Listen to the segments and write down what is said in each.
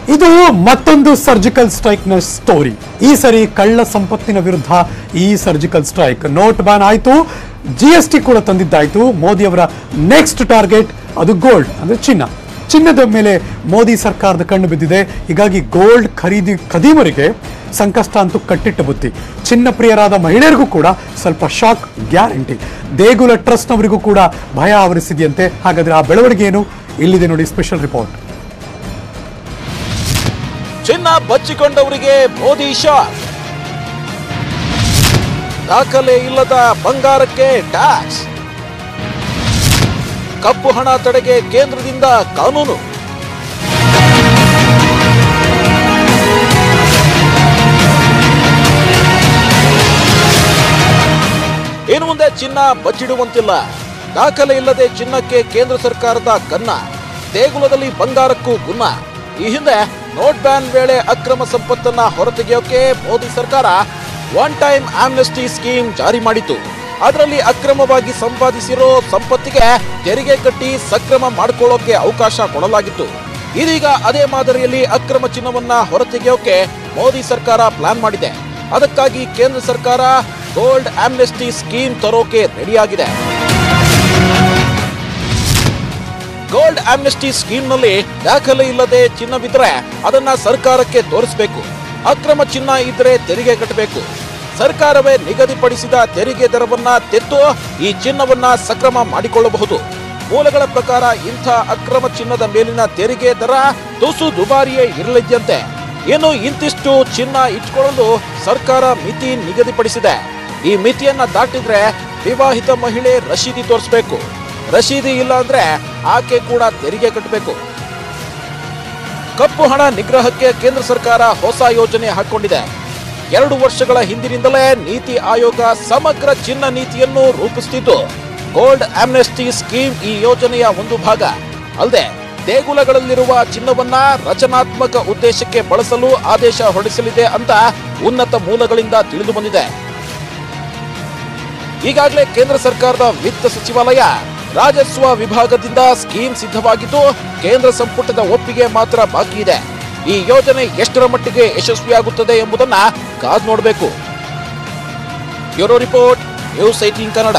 ಇದು ಮತ್ತೊಂದು surgical strike ನ ಸ್ಟೋರಿ ಈ ಸರಿ ಕಳ್ಳ ಸಂಪತ್ತಿನ ವಿರುದ್ಧ ಈ ಸರ್ಜಿಕಲ್ ಸ್ಟ್ರೈಕ್ ನೋಟ್ ಬ್ಯಾನ್ ಆಯ್ತು ಜಿ ಎಸ್ ಟಿ ಕೂಡ ತಂದಿದ್ದಾಯ್ತು ಮೋದಿ ಅವರ ನೆಕ್ಸ್ಟ್ ಟಾರ್ಗೆಟ್ ಅದು ಗೋಲ್ಡ್ ಅಂದ್ರೆ ಚಿನ್ನ ಚಿನ್ನದ ಮೇಲೆ ಮೋದಿ ಸರ್ಕಾರದ ಕಣ್ಣು ಬಿದ್ದಿದೆ ಹೀಗಾಗಿ ಗೋಲ್ಡ್ ಖರೀದಿ ಖದೀಮರಿಗೆ ಸಂಕಷ್ಟ ಅಂತೂ ಕಟ್ಟಿಟ್ಟ ಬುತ್ತಿ ಚಿನ್ನ ಪ್ರಿಯರಾದ ಮಹಿಳೆಯರಿಗೂ ಕೂಡ ಸ್ವಲ್ಪ ಶಾಕ್ ಗ್ಯಾರಂಟಿ ದೇಗುಲ ಟ್ರಸ್ಟ್ನವರಿಗೂ ಕೂಡ ಭಯ ಆವರಿಸಿದೆಯಂತೆ ಹಾಗಾದ್ರೆ ಆ ಬೆಳವಣಿಗೆ ಏನು ಇಲ್ಲಿದೆ ನೋಡಿ ಸ್ಪೆಷಲ್ ರಿಪೋರ್ಟ್ ಚಿನ್ನ ಬಚ್ಚಿಕೊಂಡವರಿಗೆ ಮೋದಿ ಶಾಕ್ ದಾಖಲೆ ಇಲ್ಲದ ಬಂಗಾರಕ್ಕೆ ಟ್ಯಾಕ್ಸ್ ಕಪ್ಪು ಹಣ ತಡೆಗೆ ಕೇಂದ್ರದಿಂದ ಕಾನೂನು ಇನ್ನು ಮುಂದೆ ಚಿನ್ನ ಬಚ್ಚಿಡುವಂತಿಲ್ಲ ದಾಖಲೆ ಇಲ್ಲದೆ ಚಿನ್ನಕ್ಕೆ ಕೇಂದ್ರ ಸರ್ಕಾರದ ಕನ್ನ ದೇಗುಲದಲ್ಲಿ ಬಂಗಾರಕ್ಕೂ ಗುನ್ನ ಈ ಹಿಂದೆ ನೋಟ್ ಬ್ಯಾನ್ ವೇಳೆ ಅಕ್ರಮ ಸಂಪತ್ತನ್ನ ಹೊರತೆಗೆಯೋಕೆ ಮೋದಿ ಸರ್ಕಾರ ಒನ್ ಟೈಮ್ ಆಮ್ನೆಸ್ಟಿ ಸ್ಕೀಮ್ ಜಾರಿ ಮಾಡಿತು ಅದರಲ್ಲಿ ಅಕ್ರಮವಾಗಿ ಸಂಪಾದಿಸಿರೋ ಸಂಪತ್ತಿಗೆ ತೆರಿಗೆ ಕಟ್ಟಿ ಸಕ್ರಮ ಮಾಡ್ಕೊಳ್ಳೋಕೆ ಅವಕಾಶ ಕೊಡಲಾಗಿತ್ತು ಇದೀಗ ಅದೇ ಮಾದರಿಯಲ್ಲಿ ಅಕ್ರಮ ಚಿನ್ನವನ್ನ ಹೊರತೆಗೆಯೋಕೆ ಮೋದಿ ಸರ್ಕಾರ ಪ್ಲಾನ್ ಮಾಡಿದೆ ಅದಕ್ಕಾಗಿ ಕೇಂದ್ರ ಸರ್ಕಾರ ಗೋಲ್ಡ್ ಆಮ್ನೆಸ್ಟಿ ಸ್ಕೀಮ್ ತರೋಕೆ ರೆಡಿಯಾಗಿದೆ ಗೋಲ್ಡ್ ಆಮ್ನೆಸ್ಟಿ ಸ್ಕೀಮ್ನಲ್ಲಿ ದಾಖಲೆ ಇಲ್ಲದೆ ಚಿನ್ನವಿದ್ರೆ ಅದನ್ನ ಸರ್ಕಾರಕ್ಕೆ ತೋರಿಸಬೇಕು ಅಕ್ರಮ ಚಿನ್ನ ಇದ್ರೆ ತೆರಿಗೆ ಕಟ್ಟಬೇಕು ಸರ್ಕಾರವೇ ನಿಗದಿಪಡಿಸಿದ ತೆರಿಗೆ ದರವನ್ನ ತೆತ್ತು ಈ ಚಿನ್ನವನ್ನ ಸಕ್ರಮ ಮಾಡಿಕೊಳ್ಳಬಹುದು ಮೂಲಗಳ ಪ್ರಕಾರ ಇಂಥ ಅಕ್ರಮ ಚಿನ್ನದ ಮೇಲಿನ ತೆರಿಗೆ ದರ ತುಸು ದುಬಾರಿಯೇ ಇರಲಿದ್ದಂತೆ ಇನ್ನು ಇಂತಿಷ್ಟು ಚಿನ್ನ ಇಟ್ಕೊಳ್ಳಲು ಸರ್ಕಾರ ಮಿತಿ ನಿಗದಿಪಡಿಸಿದೆ ಈ ಮಿತಿಯನ್ನ ದಾಟಿದ್ರೆ ವಿವಾಹಿತ ಮಹಿಳೆ ರಶೀದಿ ತೋರಿಸಬೇಕು ರಶೀದಿ ಇಲ್ಲ ಅಂದ್ರೆ ಆಕೆ ಕೂಡ ತೆರಿಗೆ ಕಟ್ಟಬೇಕು ಕಪ್ಪು ಹಣ ನಿಗ್ರಹಕ್ಕೆ ಕೇಂದ್ರ ಸರ್ಕಾರ ಹೊಸ ಯೋಜನೆ ಹಾಕೊಂಡಿದೆ ಎರಡು ವರ್ಷಗಳ ಹಿಂದಿನಿಂದಲೇ ನೀತಿ ಆಯೋಗ ಸಮಗ್ರ ಚಿನ್ನ ನೀತಿಯನ್ನು ರೂಪಿಸುತ್ತಿದ್ದು ಗೋಲ್ಡ್ ಆಮ್ನೆಸ್ಟಿ ಸ್ಕೀಮ್ ಈ ಯೋಜನೆಯ ಒಂದು ಭಾಗ ಅಲ್ಲದೆ ದೇಗುಲಗಳಲ್ಲಿರುವ ಚಿನ್ನವನ್ನ ರಚನಾತ್ಮಕ ಉದ್ದೇಶಕ್ಕೆ ಬಳಸಲು ಆದೇಶ ಹೊರಡಿಸಲಿದೆ ಅಂತ ಉನ್ನತ ಮೂಲಗಳಿಂದ ತಿಳಿದು ಬಂದಿದೆ ಈಗಾಗಲೇ ಕೇಂದ್ರ ಸರ್ಕಾರದ ವಿತ್ತ ಸಚಿವಾಲಯ ರಾಜಸ್ವ ವಿಭಾಗದಿಂದ ಸ್ಕೀಮ್ ಸಿದ್ಧವಾಗಿದ್ದು ಕೇಂದ್ರ ಸಂಪುಟದ ಒಪ್ಪಿಗೆ ಮಾತ್ರ ಬಾಕಿ ಇದೆ ಈ ಯೋಜನೆ ಎಷ್ಟರ ಮಟ್ಟಿಗೆ ಯಶಸ್ವಿಯಾಗುತ್ತದೆ ಎಂಬುದನ್ನ ಕಾದು ನೋಡಬೇಕು bureau report news eighteen Kannada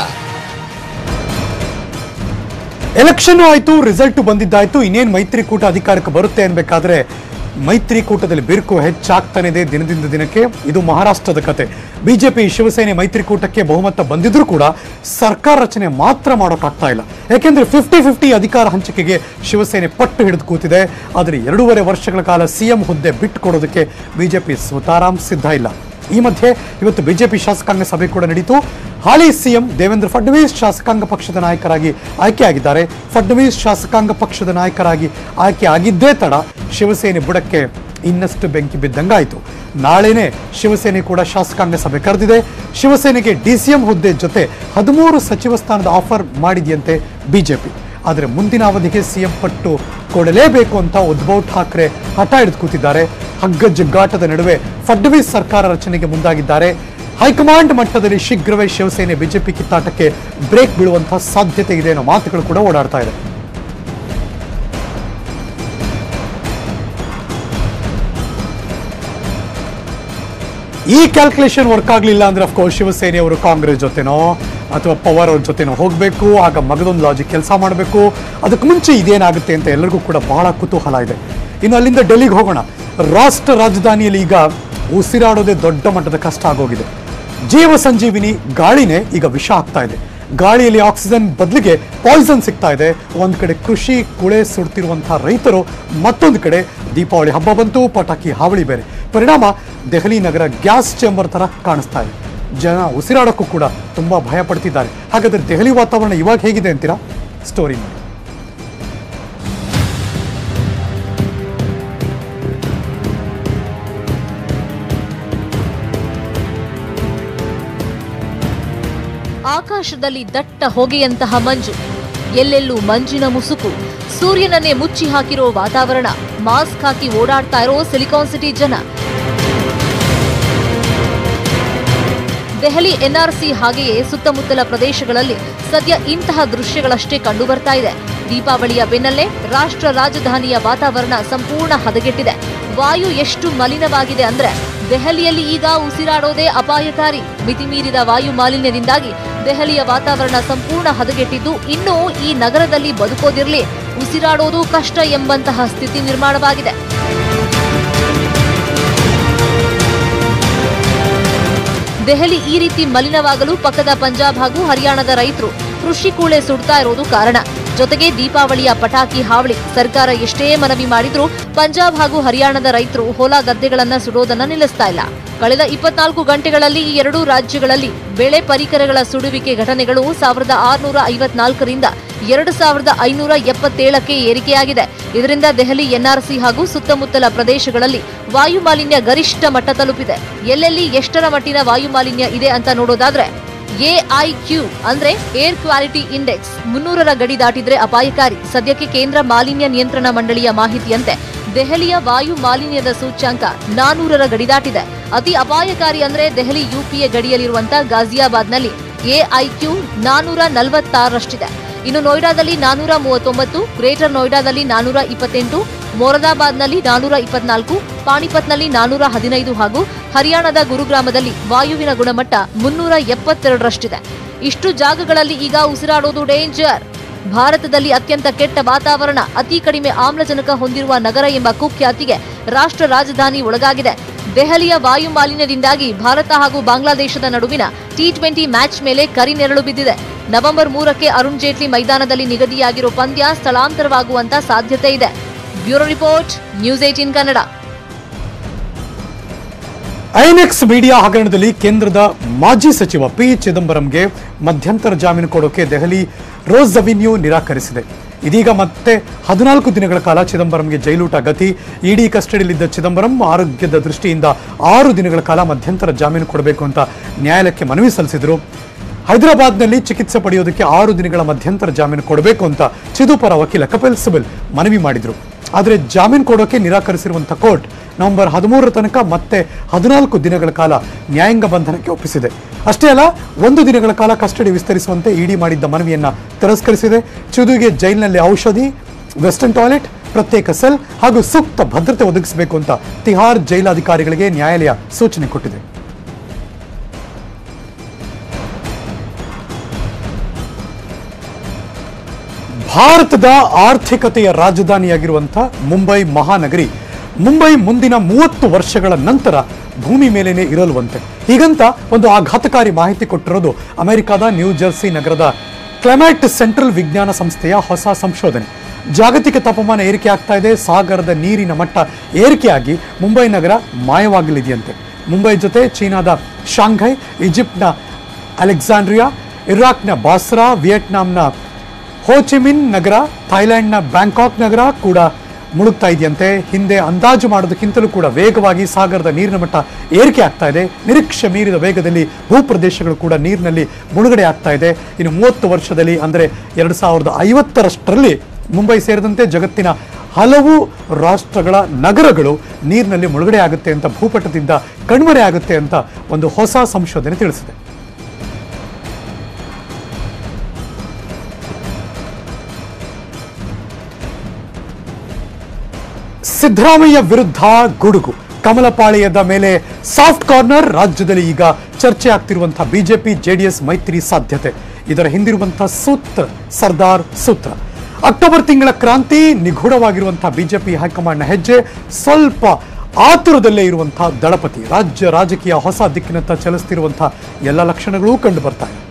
election ಆಯ್ತು ರಿಸಲ್ಟ್ ಬಂದಿದ್ದಾಯ್ತು ಇನ್ನೇನು ಮೈತ್ರಿಕೂಟ ಅಧಿಕಾರಕ್ಕೆ ಬರುತ್ತೆ ಅನ್ಬೇಕಾದ್ರೆ ಮೈತ್ರಿಕೂಟದಲ್ಲಿ ಬಿರುಕು ಹೆಚ್ಚಾಗ್ತಾನೆ ಇದೆ ದಿನದಿಂದ ದಿನಕ್ಕೆ ಇದು ಮಹಾರಾಷ್ಟ್ರದ ಕತೆ ಬಿಜೆಪಿ ಶಿವಸೇನೆ ಮೈತ್ರಿಕೂಟಕ್ಕೆ ಬಹುಮತ ಬಂದಿದ್ರೂ ಕೂಡ ಸರ್ಕಾರ ರಚನೆ ಮಾತ್ರ ಮಾಡೋಕ್ಕಾಗ್ತಾ ಇಲ್ಲ ಯಾಕೆಂದ್ರೆ ಫಿಫ್ಟಿ ಫಿಫ್ಟಿ ಅಧಿಕಾರ ಹಂಚಿಕೆಗೆ ಶಿವಸೇನೆ ಪಟ್ಟು ಹಿಡಿದು ಕೂತಿದೆ ಆದರೆ ಎರಡೂವರೆ ವರ್ಷಗಳ ಕಾಲ ಸಿಎಂ ಹುದ್ದೆ ಬಿಟ್ಟು ಕೊಡೋದಕ್ಕೆ ಬಿಜೆಪಿ ಸುತಾರಾಮ್ ಸಿದ್ಧ ಇಲ್ಲ ಈ ಮಧ್ಯೆ ಇವತ್ತು ಬಿಜೆಪಿ ಶಾಸಕಾಂಗ ಸಭೆ ಕೂಡ ನಡೀತು ಹಾಲಿ ಸಿಎಂ ದೇವೇಂದ್ರ ಫಡ್ನವೀಸ್ ಶಾಸಕಾಂಗ ಪಕ್ಷದ ನಾಯಕರಾಗಿ ಆಯ್ಕೆಯಾಗಿದ್ದಾರೆ ಫಡ್ನವೀಸ್ ಶಾಸಕಾಂಗ ಪಕ್ಷದ ನಾಯಕರಾಗಿ ಆಯ್ಕೆ ಆಗಿದ್ದೇ ತಡ ಶಿವಸೇನೆ ಬುಡಕ್ಕೆ ಇನ್ನಷ್ಟು ಬೆಂಕಿ ಬಿದ್ದಂಗಾಯಿತು ನಾಳೆನೇ ಶಿವಸೇನೆ ಕೂಡ ಶಾಸಕಾಂಗ ಸಭೆ ಕರೆದಿದೆ ಶಿವಸೇನೆಗೆ ಡಿಸಿಎಂ ಹುದ್ದೆ ಜೊತೆ ಹದಿಮೂರು ಸಚಿವ ಸ್ಥಾನದ ಆಫರ್ ಮಾಡಿದೆಯಂತೆ ಬಿಜೆಪಿ ಆದರೆ ಮುಂದಿನ ಅವಧಿಗೆ ಸಿಎಂ ಪಟ್ಟು ಕೊಡಲೇಬೇಕು ಅಂತ ಉದ್ಧವ್ ಠಾಕ್ರೆ ಹಠ ಹಿಡಿದು ಕೂತಿದ್ದಾರೆ ಹಗ್ಗಜಗ್ಗಾಟದ ನಡುವೆ ಫಡ್ನವೀಸ್ ಸರ್ಕಾರ ರಚನೆಗೆ ಮುಂದಾಗಿದ್ದಾರೆ ಹೈಕಮಾಂಡ್ ಮಟ್ಟದಲ್ಲಿ ಶೀಘ್ರವೇ ಶಿವಸೇನೆ ಬಿಜೆಪಿ ಕಿತ್ತಾಟಕ್ಕೆ ಬ್ರೇಕ್ ಬೀಳುವಂತಹ ಸಾಧ್ಯತೆ ಇದೆ ಅನ್ನೋ ಮಾತುಗಳು ಕೂಡ ಓಡಾಡ್ತಾ ಇದೆ ಈ ಕ್ಯಾಲ್ಕುಲೇಷನ್ ವರ್ಕ್ ಆಗಲಿಲ್ಲ ಅಂದ್ರೆ ಅಫ್ಕೋರ್ಸ್ ಶಿವಸೇನೆಯವರು ಕಾಂಗ್ರೆಸ್ ಜೊತೆನೋ ಅಥವಾ ಪವರ್ ಅವ್ರ ಜೊತೆನೋ ಹೋಗಬೇಕು ಆಗ ಮಗದೊಂದು ಲಾಜಿಕ್ ಕೆಲಸ ಮಾಡಬೇಕು ಅದಕ್ಕೆ ಮುಂಚೆ ಇದೇನಾಗುತ್ತೆ ಅಂತ ಎಲ್ಲರಿಗೂ ಕೂಡ ಬಹಳ ಕುತೂಹಲ ಇದೆ ಇನ್ನು ಅಲ್ಲಿಂದ ಡೆಲ್ಲಿಗೆ ಹೋಗೋಣ ರಾಷ್ಟ್ರ ರಾಜಧಾನಿಯಲ್ಲಿ ಈಗ ಉಸಿರಾಡೋದೇ ದೊಡ್ಡ ಮಟ್ಟದ ಕಷ್ಟ ಆಗೋಗಿದೆ ಜೀವ ಸಂಜೀವಿನಿ ಗಾಳಿನೇ ಈಗ ವಿಷ ಆಗ್ತಾ ಇದೆ ಗಾಳಿಯಲ್ಲಿ ಆಕ್ಸಿಜನ್ ಬದಲಿಗೆ ಪಾಯ್ಸನ್ ಸಿಗ್ತಾ ಇದೆ ಒಂದ್ ಕಡೆ ಕೃಷಿ ಕುಳೆ ಸುಡ್ತಿರುವಂತಹ ರೈತರು ಮತ್ತೊಂದು ಕಡೆ ದೀಪಾವಳಿ ಹಬ್ಬ ಬಂತು ಪಟಾಕಿ ಹಾವಳಿ ಬೇರೆ ಪರಿಣಾಮ ದೆಹಲಿ ನಗರ ಗ್ಯಾಸ್ ಚೇಂಬರ್ ತರ ಕಾಣಿಸ್ತಾ ಇದೆ ಜನ ಉಸಿರಾಡೋಕ್ಕೂ ಕೂಡ ತುಂಬಾ ಭಯ ಪಡ್ತಿದ್ದಾರೆ ಹಾಗಾದ್ರೆ ದೆಹಲಿ ವಾತಾವರಣ ಇವಾಗ ಹೇಗಿದೆ ಅಂತೀರಾ ಸ್ಟೋರಿ ನೋಡಿ ಆಕಾಶದಲ್ಲಿ ದಟ್ಟ ಹೊಗೆಯಂತಹ ಮಂಜು ಎಲ್ಲೆಲ್ಲೂ ಮಂಜಿನ ಮುಸುಕು ಸೂರ್ಯನನ್ನೇ ಮುಚ್ಚಿ ಹಾಕಿರೋ ವಾತಾವರಣ ಮಾಸ್ಕ್ ಹಾಕಿ ಓಡಾಡ್ತಾ ಇರೋ ಸಿಲಿಕಾನ್ ಸಿಟಿ ಜನ ದೆಹಲಿ ಎನ್ಆರ್ಸಿ ಹಾಗೆಯೇ ಸುತ್ತಮುತ್ತಲ ಪ್ರದೇಶಗಳಲ್ಲಿ ಸದ್ಯ ಇಂತಹ ದೃಶ್ಯಗಳಷ್ಟೇ ಕಂಡು ಬರ್ತಾ ಇದೆ ದೀಪಾವಳಿಯ ಬೆನ್ನಲ್ಲೇ ರಾಷ್ಟ್ರ ರಾಜಧಾನಿಯ ವಾತಾವರಣ ಸಂಪೂರ್ಣ ಹದಗೆಟ್ಟಿದೆ ವಾಯು ಎಷ್ಟು ಮಲಿನವಾಗಿದೆ ಅಂದ್ರೆ ದೆಹಲಿಯಲ್ಲಿ ಈಗ ಉಸಿರಾಡೋದೇ ಅಪಾಯಕಾರಿ ಮಿತಿಮೀರಿದ ವಾಯು ಮಾಲಿನ್ಯದಿಂದಾಗಿ ದೆಹಲಿಯ ವಾತಾವರಣ ಸಂಪೂರ್ಣ ಹದಗೆಟ್ಟಿದ್ದು ಇನ್ನು ಈ ನಗರದಲ್ಲಿ ಬದುಕೋದಿರ್ಲಿ ಉಸಿರಾಡೋದು ಕಷ್ಟ ಎಂಬಂತಹ ಸ್ಥಿತಿ ನಿರ್ಮಾಣವಾಗಿದೆ ದೆಹಲಿ ಈ ರೀತಿ ಮಲಿನವಾಗಲು ಪಕ್ಕದ ಪಂಜಾಬ್ ಹಾಗೂ ಹರಿಯಾಣದ ರೈತರು ಕೃಷಿ ಕೂಳೆ ಸುಡ್ತಾ ಇರೋದು ಕಾರಣ ಜೊತೆಗೆ ದೀಪಾವಳಿಯ ಪಟಾಕಿ ಹಾವಳಿ ಸರ್ಕಾರ ಎಷ್ಟೇ ಮನವಿ ಮಾಡಿದ್ರೂ ಪಂಜಾಬ್ ಹಾಗೂ ಹರಿಯಾಣದ ರೈತರು ಹೊಲ ಗದ್ದೆಗಳನ್ನ ಸುಡೋದನ್ನ ನಿಲ್ಲಿಸ್ತಾ ಇಲ್ಲ ಕಳೆದ ಇಪ್ಪತ್ನಾಲ್ಕು ಗಂಟೆಗಳಲ್ಲಿ ಈ ಎರಡೂ ರಾಜ್ಯಗಳಲ್ಲಿ ಬೆಳೆ ಪರಿಕರಗಳ ಸುಡುವಿಕೆ ಘಟನೆಗಳು ಸಾವಿರದ ಆರುನೂರ ಐವತ್ನಾಲ್ಕರಿಂದ ಎರಡು ಸಾವಿರದ ಐನೂರ ಎಪ್ಪತ್ತೇಳಕ್ಕೆ ಏರಿಕೆಯಾಗಿದೆ ಇದರಿಂದ ದೆಹಲಿ ಎನ್ಆರ್ಸಿ ಹಾಗೂ ಸುತ್ತಮುತ್ತಲ ಪ್ರದೇಶಗಳಲ್ಲಿ ವಾಯು ಮಾಲಿನ್ಯ ಗರಿಷ್ಠ ಮಟ್ಟ ತಲುಪಿದೆ ಎಲ್ಲೆಲ್ಲಿ ಎಷ್ಟರ ಮಟ್ಟಿನ ವಾಯು ಮಾಲಿನ್ಯ ಇದೆ ಅಂತ ನೋಡೋದಾದ್ರೆ ಎಐಕ್ಯೂ ಅಂದ್ರೆ ಏರ್ ಕ್ವಾಲಿಟಿ ಇಂಡೆಕ್ಸ್ ಮುನ್ನೂರರ ಗಡಿ ದಾಟಿದ್ರೆ ಅಪಾಯಕಾರಿ ಸದ್ಯಕ್ಕೆ ಕೇಂದ್ರ ಮಾಲಿನ್ಯ ನಿಯಂತ್ರಣ ಮಂಡಳಿಯ ಮಾಹಿತಿಯಂತೆ ದೆಹಲಿಯ ವಾಯು ಮಾಲಿನ್ಯದ ಸೂಚ್ಯಾಂಕ ನಾನೂರರ ಗಡಿ ದಾಟಿದೆ ಅತಿ ಅಪಾಯಕಾರಿ ಅಂದ್ರೆ ದೆಹಲಿ ಯುಪಿಎ ಗಡಿಯಲ್ಲಿರುವಂತ ಗಾಜಿಯಾಬಾದ್ನಲ್ಲಿ ಎಐಕ್ಯೂ ನಾನೂರ ನಲವತ್ತಾರರಷ್ಟಿದೆ ಇನ್ನು ನೋಯ್ಡಾದಲ್ಲಿ ನಾನೂರ ಮೂವತ್ತೊಂಬತ್ತು ಗ್ರೇಟರ್ ನೋಯ್ಡಾದಲ್ಲಿ ನಾನೂರ ಇಪ್ಪತ್ತೆಂಟು ಮೊರದಾಬಾದ್ನಲ್ಲಿ ನಾನೂರ ಇಪ್ಪತ್ನಾಲ್ಕು ಪಾಣಿಪತ್ನಲ್ಲಿ ನಾನೂರ ಹದಿನೈದು ಹಾಗೂ ಹರಿಯಾಣದ ಗುರುಗ್ರಾಮದಲ್ಲಿ ವಾಯುವಿನ ಗುಣಮಟ್ಟ ಮುನ್ನೂರ ಎಪ್ಪತ್ತೆರಡರಷ್ಟಿದೆ ಇಷ್ಟು ಜಾಗಗಳಲ್ಲಿ ಈಗ ಉಸಿರಾಡೋದು ಡೇಂಜರ್ ಭಾರತದಲ್ಲಿ ಅತ್ಯಂತ ಕೆಟ್ಟ ವಾತಾವರಣ ಅತಿ ಕಡಿಮೆ ಆಮ್ಲಜನಕ ಹೊಂದಿರುವ ನಗರ ಎಂಬ ಕುಖ್ಯಾತಿಗೆ ರಾಷ್ಟ್ರ ರಾಜಧಾನಿ ಒಳಗಾಗಿದೆ ದೆಹಲಿಯ ವಾಯು ಮಾಲಿನ್ಯದಿಂದಾಗಿ ಭಾರತ ಹಾಗೂ ಬಾಂಗ್ಲಾದೇಶದ ನಡುವಿನ ಟಿ ಟ್ವೆಂಟಿ ಮ್ಯಾಚ್ ಮೇಲೆ ಕರಿನೆರಳು ಬಿದ್ದಿದೆ ನವೆಂಬರ್ ಮೂರಕ್ಕೆ ಅರುಣ್ ಜೇಟ್ಲಿ ಮೈದಾನದಲ್ಲಿ ನಿಗದಿಯಾಗಿರೋ ಪಂದ್ಯ ಸ್ಥಳಾಂತರವಾಗುವಂತ ಸಾಧ್ಯತೆ ಇದೆ bureau report news eighteen Kannada INX media ಹಗರಣದಲ್ಲಿ ಕೇಂದ್ರದ ಮಾಜಿ ಸಚಿವ ಪಿ ಚಿದಂಬರಂಗೆ ಮಧ್ಯಂತರ ಜಾಮೀನು ಕೊಡೋಕೆ ದೆಹಲಿ ರೋಸ್ ಅವಿನ್ಯೂ ನಿರಾಕರಿಸಿದೆ ಇದೀಗ ಮತ್ತೆ ಹದಿನಾಲ್ಕು ದಿನಗಳ ಕಾಲ ಚಿದಂಬರಂಗೆ ಜೈಲೂಟ ಗತಿ ಇಡಿ ಕಸ್ಟಡಿಯಲ್ಲಿದ್ದ ಚಿದಂಬರಂ ಆರೋಗ್ಯದ ದೃಷ್ಟಿಯಿಂದ ಆರು ದಿನಗಳ ಕಾಲ ಮಧ್ಯಂತರ ಜಾಮೀನು ಕೊಡಬೇಕು ಅಂತ ನ್ಯಾಯಾಲಯಕ್ಕೆ ಮನವಿ ಸಲ್ಲಿಸಿದರು ಹೈದರಾಬಾದ್ನಲ್ಲಿ ಚಿಕಿತ್ಸೆ ಪಡೆಯೋದಕ್ಕೆ ಆರು ದಿನಗಳ ಮಧ್ಯಂತರ ಜಾಮೀನು ಕೊಡಬೇಕು ಅಂತ ಚಿದು ಪರ ವಕೀಲ ಕಪಿಲ್ ಸಿಬಲ್ ಮನವಿ ಮಾಡಿದ್ರು ಆದರೆ ಜಾಮೀನು ಕೊಡೋಕೆ ನಿರಾಕರಿಸಿರುವಂಥ ಕೋರ್ಟ್ ನವೆಂಬರ್ ಹದಿಮೂರರ ತನಕ ಮತ್ತೆ ಹದಿನಾಲ್ಕು ದಿನಗಳ ಕಾಲ ನ್ಯಾಯಾಂಗ ಬಂಧನಕ್ಕೆ ಒಪ್ಪಿಸಿದೆ ಅಷ್ಟೇ ಅಲ್ಲ ಒಂದು ದಿನಗಳ ಕಾಲ ಕಸ್ಟಡಿ ವಿಸ್ತರಿಸುವಂತೆ ಇಡಿ ಮಾಡಿದ್ದ ಮನವಿಯನ್ನ ತಿರಸ್ಕರಿಸಿದೆ ಚಿದುಗೆ ಜೈಲಿನಲ್ಲಿ ಔಷಧಿ ವೆಸ್ಟರ್ನ್ ಟಾಯ್ಲೆಟ್ ಪ್ರತ್ಯೇಕ ಸೆಲ್ ಹಾಗೂ ಸೂಕ್ತ ಭದ್ರತೆ ಒದಗಿಸಬೇಕು ಅಂತ ತಿಹಾರ್ ಜೈಲಾಧಿಕಾರಿಗಳಿಗೆ ನ್ಯಾಯಾಲಯ ಸೂಚನೆ ಕೊಟ್ಟಿದೆ ಭಾರತದ ಆರ್ಥಿಕತೆಯ ರಾಜಧಾನಿಯಾಗಿರುವಂಥ ಮುಂಬೈ ಮಹಾನಗರಿ ಮುಂಬೈ ಮುಂದಿನ ಮೂವತ್ತು ವರ್ಷಗಳ ನಂತರ ಭೂಮಿ ಮೇಲೇನೆ ಇರಲ್ವಂತೆ ಹೀಗಂತ ಒಂದು ಆಘಾತಕಾರಿ ಮಾಹಿತಿ ಕೊಟ್ಟಿರೋದು ಅಮೆರಿಕದ ನ್ಯೂ ಜೆರ್ಸಿ ನಗರದ ಕ್ಲೈಮ್ಯಾಟ್ ಸೆಂಟ್ರಲ್ ವಿಜ್ಞಾನ ಸಂಸ್ಥೆಯ ಹೊಸ ಸಂಶೋಧನೆ ಜಾಗತಿಕ ತಾಪಮಾನ ಏರಿಕೆ ಆಗ್ತಾ ಇದೆ ಸಾಗರದ ನೀರಿನ ಮಟ್ಟ ಏರಿಕೆಯಾಗಿ ಮುಂಬೈ ನಗರ ಮಾಯವಾಗಲಿದೆಯಂತೆ ಮುಂಬೈ ಜೊತೆ ಚೀನಾದ ಶಾಂಘೈ ಈಜಿಪ್ಟ್ನ ಅಲೆಕ್ಸಾಂಡ್ರಿಯಾ ಇರಾಕ್ನ ಬಾಸ್ರಾ ವಿಯೆಟ್ನಾಂನ ಹೋಚಿಮಿನ್ ನಗರ ಥೈಲ್ಯಾಂಡ್ನ ಬ್ಯಾಂಕಾಕ್ ನಗರ ಕೂಡ ಮುಳುಗ್ತಾ ಇದೆಯಂತೆ ಹಿಂದೆ ಅಂದಾಜು ಮಾಡೋದಕ್ಕಿಂತಲೂ ಕೂಡ ವೇಗವಾಗಿ ಸಾಗರದ ನೀರಿನ ಮಟ್ಟ ಏರಿಕೆ ಆಗ್ತಾ ಇದೆ ನಿರೀಕ್ಷೆ ಮೀರಿದ ವೇಗದಲ್ಲಿ ಭೂಪ್ರದೇಶಗಳು ಕೂಡ ನೀರಿನಲ್ಲಿ ಮುಳುಗಡೆ ಆಗ್ತಾ ಇದೆ ಇನ್ನು ಮೂವತ್ತು ವರ್ಷದಲ್ಲಿ ಅಂದರೆ ಎರಡು ಸಾವಿರದ ಐವತ್ತರಷ್ಟರಲ್ಲಿ ಮುಂಬೈ ಸೇರಿದಂತೆ ಜಗತ್ತಿನ ಹಲವು ರಾಷ್ಟ್ರಗಳ ನಗರಗಳು ನೀರಿನಲ್ಲಿ ಮುಳುಗಡೆ ಆಗುತ್ತೆ ಅಂತ ಭೂಪಟದಿಂದ ಕಣ್ಮರೆ ಆಗುತ್ತೆ ಅಂತ ಒಂದು ಹೊಸ ಸಂಶೋಧನೆ ತಿಳಿಸಿದೆ ಸಿದ್ದರಾಮಯ್ಯ ವಿರುದ್ಧ ಗುಡುಗು ಕಮಲಪಾಳ್ಯದ ಮೇಲೆ ಸಾಫ್ಟ್ ಕಾರ್ನರ್ ರಾಜ್ಯದಲ್ಲಿ ಈಗ ಚರ್ಚೆ ಆಗ್ತಿರುವಂತಹ ಬಿಜೆಪಿ ಜೆಡಿಎಸ್ ಮೈತ್ರಿ ಸಾಧ್ಯತೆ ಇದರ ಹಿಂದಿರುವಂತಹ ಸೂತ್ರ ಸರ್ದಾರ್ ಸೂತ್ರ ಅಕ್ಟೋಬರ್ ತಿಂಗಳ ಕ್ರಾಂತಿ ನಿಗೂಢವಾಗಿರುವಂತಹ ಬಿಜೆಪಿ ಹೈಕಮಾಂಡ್ನ ಹೆಜ್ಜೆ ಸ್ವಲ್ಪ ಆತುರದಲ್ಲೇ ಇರುವಂತಹ ದಳಪತಿ ರಾಜ್ಯ ರಾಜಕೀಯ ಹೊಸ ದಿಕ್ಕಿನತ್ತ ಚಲಿಸ್ತಿರುವಂತಹ ಎಲ್ಲ ಲಕ್ಷಣಗಳೂ ಕಂಡು ಬರ್ತಾ ಇದೆ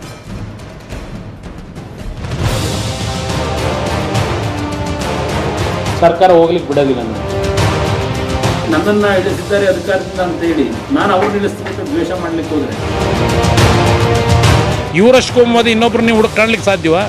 ಸರ್ಕಾರ ಹೋಗ್ಲಿಕ್ಕೆ ಬಿಡೋದಿಲ್ಲ ನಾನು ನನ್ನನ್ನ ಇಳಿಸಿದ್ದಾರೆ ಅಧಿಕಾರದಿಂದ ಅಂತ ಹೇಳಿ ನಾನು ಅವ್ರು ಇಳಿಸ್ತೀನಿ ಅಂತ ದ್ವೇಷ ಮಾಡ್ಲಿಕ್ಕೆ ಹೋದ್ರೆ ಇವರಷ್ಟು ಕೊಂಬದು ಇನ್ನೊಬ್ರು ನೀವು ಹುಡುಕಾಡ್ಲಿಕ್ಕೆ ಸಾಧ್ಯವಾ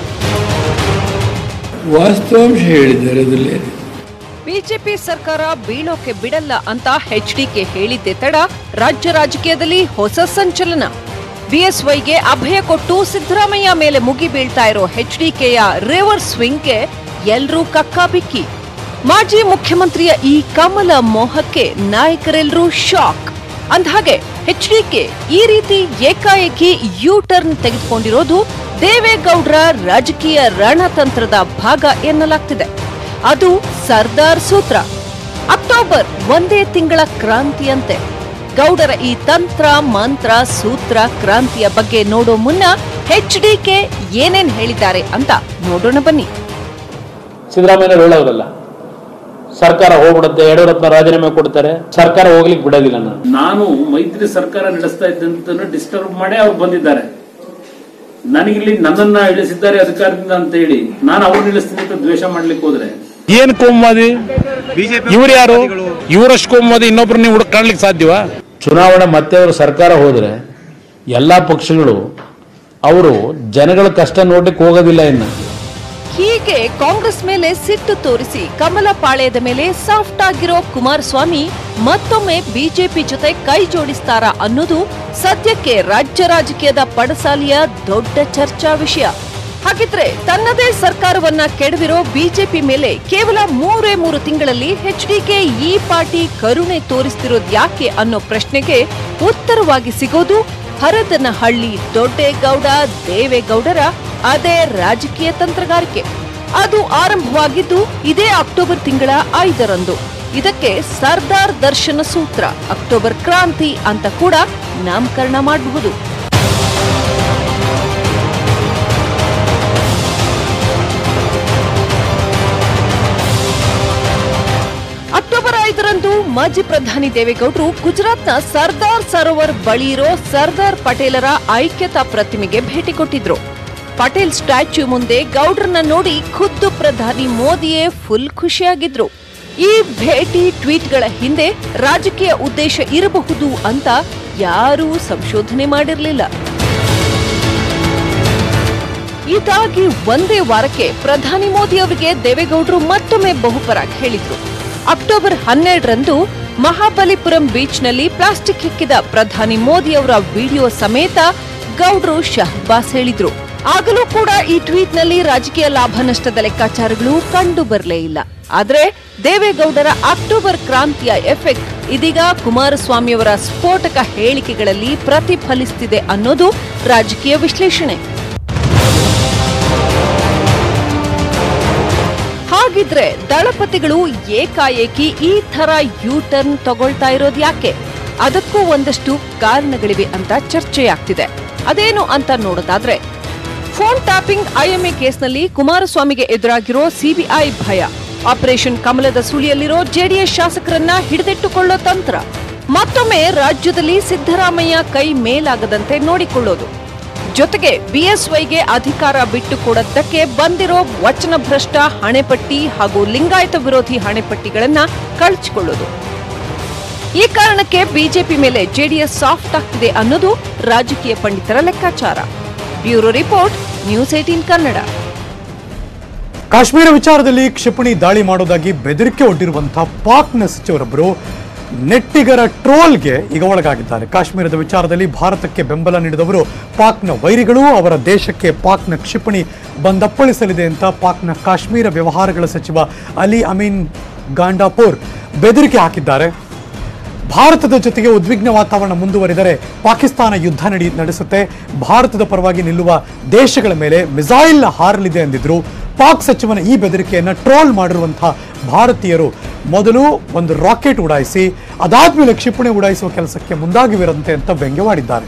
ವಾಸ್ತವಾಂಶ ಹೇಳಿದ್ದಾರೆ ಅದರಲ್ಲಿ ಬಿಜೆಪಿ ಸರ್ಕಾರ ಬೀಳೋಕೆ ಬಿಡಲ್ಲ ಅಂತ ಎಚ್ಡಿಕೆ ಹೇಳಿದ್ದೆ ತಡ ರಾಜ್ಯ ರಾಜಕೀಯದಲ್ಲಿ ಹೊಸ ಸಂಚಲನ ಬಿಎಸ್ವೈಗೆ ಅಭಯ ಕೊಟ್ಟು ಸಿದ್ದರಾಮಯ್ಯ ಮೇಲೆ ಮುಗಿ ಬೀಳ್ತಾ ಇರೋ ಎಚ್ಡಿಕೆಯ ರಿವರ್ಸ್ ಸ್ವಿಂಗ್ಗೆ ಎಲ್ರೂ ಕಕ್ಕಾಬಿಕ್ಕಿ ಮಾಜಿ ಮುಖ್ಯಮಂತ್ರಿಯ ಈ ಕಮಲ ಮೋಹಕ್ಕೆ ನಾಯಕರೆಲ್ಲರೂ ಶಾಕ್ ಅಂದ್ಹಾಗೆ ಎಚ್ಡಿಕೆ ಈ ರೀತಿ ಏಕಾಏಕಿ ಯು ಟರ್ನ್ ತೆಗೆದುಕೊಂಡಿರೋದು ದೇವೇಗೌಡರ ರಾಜಕೀಯ ರಣತಂತ್ರದ ಭಾಗ ಎನ್ನಲಾಗ್ತಿದೆ ಅದು ಸರ್ದಾರ್ ಸೂತ್ರ ಅಕ್ಟೋಬರ್ ಒಂದೇ ತಿಂಗಳ ಕ್ರಾಂತಿಯಂತೆ ಗೌಡರ ಈ ತಂತ್ರ ಮಂತ್ರ ಸೂತ್ರ ಕ್ರಾಂತಿಯ ಬಗ್ಗೆ ನೋಡೋ ಮುನ್ನ ಎಚ್ಡಿಕೆ ಏನೇನ್ ಹೇಳಿದ್ದಾರೆ ಅಂತ ನೋಡೋಣ ಬನ್ನಿ ಸಿದ್ದರಾಮಯ್ಯ ಹೇಳೋರಲ್ಲ ಸರ್ಕಾರ ಹೋಗ್ಬಿಡುತ್ತೆ ಯಡಿಯೂರಪ್ಪನ ರಾಜೀನಾಮೆ ಕೊಡ್ತಾರೆ ಸರ್ಕಾರ ಹೋಗ್ಲಿಕ್ಕೆ ಬಿಡೋದಿಲ್ಲ ನಾನು ನಾನು ಮೈತ್ರಿ ಸರ್ಕಾರ ನಡೆಸ್ತಾ ಇದ್ದಂತ ಡಿಸ್ಟರ್ಬ್ ಮಾಡಿ ಅವ್ರು ಬಂದಿದ್ದಾರೆ ನನಗಿಲ್ಲಿ ನನ್ನನ್ನ ಇಳಿಸಿದ್ದಾರೆ ಅಧಿಕಾರದಿಂದ ಅಂತ ಹೇಳಿ ನಾನು ಅವ್ರನ್ನ ಇಳಿಸ್ತೀನಿ ಅಂತ ದ್ವೇಷ ಮಾಡ್ಲಿಕ್ಕೆ ಹೋದ್ರೆ ಏನ್ ಕೋಮುವಾದಿ ಇವ್ರು ಯಾರು ಇವರಷ್ಟು ಕೋಮುವಾದಿ ಇನ್ನೊಬ್ರು ನೀವು ಹುಡುಕಾಡ್ಲಿಕ್ಕೆ ಸಾಧ್ಯವಾ ಚುನಾವಣೆ ಮತ್ತೆ ಅವರು ಸರ್ಕಾರ ಹೋದ್ರೆ ಎಲ್ಲಾ ಪಕ್ಷಗಳು ಅವರು ಜನಗಳ ಕಷ್ಟ ನೋಡ್ಲಿಕ್ಕೆ ಹೋಗೋದಿಲ್ಲ ಇನ್ನು ಹೀಗೆ ಕಾಂಗ್ರೆಸ್ ಮೇಲೆ ಸಿಟ್ಟು ತೋರಿಸಿ ಕಮಲ ಪಾಳ್ಯದ ಮೇಲೆ ಸಾಫ್ಟ್ ಆಗಿರೋ ಕುಮಾರಸ್ವಾಮಿ ಮತ್ತೊಮ್ಮೆ ಬಿಜೆಪಿ ಜೊತೆ ಕೈ ಜೋಡಿಸ್ತಾರಾ ಅನ್ನೋದು ಸದ್ಯಕ್ಕೆ ರಾಜ್ಯ ರಾಜಕೀಯದ ಪಡಸಾಲಿಯ ದೊಡ್ಡ ಚರ್ಚಾ ವಿಷಯ ಹಾಗಿದ್ರೆ ತನ್ನದೇ ಸರ್ಕಾರವನ್ನ ಕೆಡವಿರೋ ಬಿಜೆಪಿ ಮೇಲೆ ಕೇವಲ ಮೂರೇ ಮೂರು ತಿಂಗಳಲ್ಲಿ ಎಚ್ಡಿಕೆ ಈ ಪಾರ್ಟಿ ಕರುಣೆ ತೋರಿಸ್ತಿರೋದ್ ಯಾಕೆ ಅನ್ನೋ ಪ್ರಶ್ನೆಗೆ ಉತ್ತರವಾಗಿ ಸಿಗೋದು ಹರದನಹಳ್ಳಿ ದೊಡ್ಡೇಗೌಡ ದೇವೇಗೌಡರ ಅದೇ ರಾಜಕೀಯ ತಂತ್ರಗಾರಿಕೆ ಅದು ಆರಂಭವಾಗಿದ್ದು ಇದೇ ಅಕ್ಟೋಬರ್ ತಿಂಗಳ ಐದರಂದು ಇದಕ್ಕೆ ಸರ್ದಾರ್ ದರ್ಶನ ಸೂತ್ರ ಅಕ್ಟೋಬರ್ ಕ್ರಾಂತಿ ಅಂತ ಕೂಡ ನಾಮಕರಣ ಮಾಡಬಹುದು ಅಕ್ಟೋಬರ್ ಐದರಂದು ಮಾಜಿ ಪ್ರಧಾನಿ ದೇವೇಗೌಡರು ಗುಜರಾತ್ನ ಸರ್ದಾರ್ ಸರೋವರ್ ಬಳಿ ಇರೋ ಸರ್ದಾರ್ ಪಟೇಲರ ಐಕ್ಯತಾ ಪ್ರತಿಮೆಗೆ ಭೇಟಿ ಕೊಟ್ಟಿದ್ರು ಪಟೇಲ್ ಸ್ಟ್ಯಾಚ್ಯೂ ಮುಂದೆ ಗೌಡ್ರನ್ನ ನೋಡಿ ಖುದ್ದು ಪ್ರಧಾನಿ ಮೋದಿಯೇ ಫುಲ್ ಖುಷಿಯಾಗಿದ್ರು ಈ ಭೇಟಿ ಟ್ವೀಟ್ಗಳ ಹಿಂದೆ ರಾಜಕೀಯ ಉದ್ದೇಶ ಇರಬಹುದು ಅಂತ ಯಾರೂ ಸಂಶೋಧನೆ ಮಾಡಿರಲಿಲ್ಲ ಇದಾಗಿ ಒಂದೇ ವಾರಕ್ಕೆ ಪ್ರಧಾನಿ ಮೋದಿ ಅವರಿಗೆ ದೇವೇಗೌಡರು ಮತ್ತೊಮ್ಮೆ ಬಹುಪರಾಗ್ ಹೇಳಿದ್ರು ಅಕ್ಟೋಬರ್ ಹನ್ನೆರಡರಂದು ಮಹಾಬಲಿಪುರಂ ಬೀಚ್ನಲ್ಲಿ ಪ್ಲಾಸ್ಟಿಕ್ ಹೆಕ್ಕಿದ ಪ್ರಧಾನಿ ಮೋದಿ ಅವರ ವಿಡಿಯೋ ಸಮೇತ ಗೌಡ್ರು ಶಹಬಾಸ್ ಹೇಳಿದ್ರು ಆಗಲೂ ಕೂಡ ಈ ಟ್ವೀಟ್ನಲ್ಲಿ ರಾಜಕೀಯ ಲಾಭ ನಷ್ಟದ ಲೆಕ್ಕಾಚಾರಗಳು ಕಂಡು ಬರಲೇ ಇಲ್ಲ ಆದ್ರೆ ದೇವೇಗೌಡರ ಅಕ್ಟೋಬರ್ ಕ್ರಾಂತಿಯ ಎಫೆಕ್ಟ್ ಇದೀಗ ಕುಮಾರಸ್ವಾಮಿಯವರ ಸ್ಫೋಟಕ ಹೇಳಿಕೆಗಳಲ್ಲಿ ಪ್ರತಿಫಲಿಸುತ್ತಿದೆ ಅನ್ನೋದು ರಾಜಕೀಯ ವಿಶ್ಲೇಷಣೆ ಹಾಗಿದ್ರೆ ದಳಪತಿಗಳು ಏಕಾಏಕಿ ಈ ತರ ಯೂ ಟರ್ನ್ ತಗೊಳ್ತಾ ಇರೋದು ಯಾಕೆ ಅದಕ್ಕೂ ಒಂದಷ್ಟು ಕಾರಣಗಳಿವೆ ಅಂತ ಚರ್ಚೆಯಾಗ್ತಿದೆ ಅದೇನು ಅಂತ ನೋಡೋದಾದ್ರೆ ಫೋನ್ ಟ್ಯಾಪಿಂಗ್ ಐಎಂಎ ಕೇಸ್ನಲ್ಲಿ ಕುಮಾರಸ್ವಾಮಿಗೆ ಎದುರಾಗಿರೋ ಸಿಬಿಐ ಭಯ ಆಪರೇಷನ್ ಕಮಲದ ಸುಳಿಯಲ್ಲಿರೋ ಜೆಡಿಎಸ್ ಶಾಸಕರನ್ನ ಹಿಡಿದಿಟ್ಟುಕೊಳ್ಳೋ ತಂತ್ರ ಮತ್ತೊಮ್ಮೆ ರಾಜ್ಯದಲ್ಲಿ ಸಿದ್ದರಾಮಯ್ಯ ಕೈ ಮೇಲಾಗದಂತೆ ನೋಡಿಕೊಳ್ಳೋದು ಜೊತೆಗೆ ಬಿಎಸ್ವೈಗೆ ಅಧಿಕಾರ ಬಿಟ್ಟುಕೊಡದ್ದಕ್ಕೆ ಬಂದಿರೋ ವಚನಭ್ರಷ್ಟ ಹಣೆಪಟ್ಟಿ ಹಾಗೂ ಲಿಂಗಾಯತ ವಿರೋಧಿ ಹಣೆಪಟ್ಟಿಗಳನ್ನ ಕಳಚಿಕೊಳ್ಳೋದು ಈ ಕಾರಣಕ್ಕೆ ಬಿಜೆಪಿ ಮೇಲೆ ಜೆಡಿಎಸ್ ಸಾಫ್ಟ್ ಆಗ್ತಿದೆ ಅನ್ನೋದು ರಾಜಕೀಯ ಪಂಡಿತರ ಲೆಕ್ಕಾಚಾರ bureau report news eighteen Kannada Kashmir ವಿಚಾರದಲ್ಲಿ ಕ್ಷಿಪಣಿ ದಾಳಿ ಮಾಡೋದಾಗಿ ಬೆದರಿಕೆ ಒಡ್ಡಿರುವಂತಹ ಪಾಕ್ನ ಸಚಿವರೊಬ್ಬರು ನೆಟ್ಟಿಗರ ಟ್ರೋಲ್ಗೆ ಈಗ ಒಳಗಾಗಿದ್ದಾರೆ ಕಾಶ್ಮೀರದ ವಿಚಾರದಲ್ಲಿ ಭಾರತಕ್ಕೆ ಬೆಂಬಲ ನೀಡಿದವರು ಪಾಕ್ನ ವೈರಿಗಳು ಅವರ ದೇಶಕ್ಕೆ ಪಾಕ್ನ ಕ್ಷಿಪಣಿ ಬಂದಪ್ಪಳಿಸಲಿದೆ ಅಂತ ಪಾಕ್ನ ಕಾಶ್ಮೀರ ವ್ಯವಹಾರಗಳ ಸಚಿವ ಅಲಿ ಅಮೀನ್ ಗಾಂಡಾಪುರ್ ಬೆದರಿಕೆ ಹಾಕಿದ್ದಾರೆ ಭಾರತದ ಜೊತೆಗೆ ಉದ್ವಿಗ್ನ ವಾತಾವರಣ ಮುಂದುವರಿದರೆ ಪಾಕಿಸ್ತಾನ ಯುದ್ಧ ನಡಿ ನಡೆಸುತ್ತೆ ಭಾರತದ ಪರವಾಗಿ ನಿಲ್ಲುವ ದೇಶಗಳ ಮೇಲೆ ಮಿಸೈಲ್ ಹಾರಲಿದೆ ಎಂದಿದ್ರು ಪಾಕ್ ಸಚಿವನ ಈ ಬೆದರಿಕೆಯನ್ನು ಟ್ರೋಲ್ ಮಾಡಿರುವಂತಹ ಭಾರತೀಯರು ಮೊದಲು ಒಂದು ರಾಕೆಟ್ ಉಡಾಯಿಸಿ ಅದಾದ್ಮೇಲೆ ಕ್ಷಿಪಣಿ ಉಡಾಯಿಸುವ ಕೆಲಸಕ್ಕೆ ಮುಂದಾಗಿವಿರಂತೆ ಅಂತ ವ್ಯಂಗ್ಯವಾಡಿದ್ದಾರೆ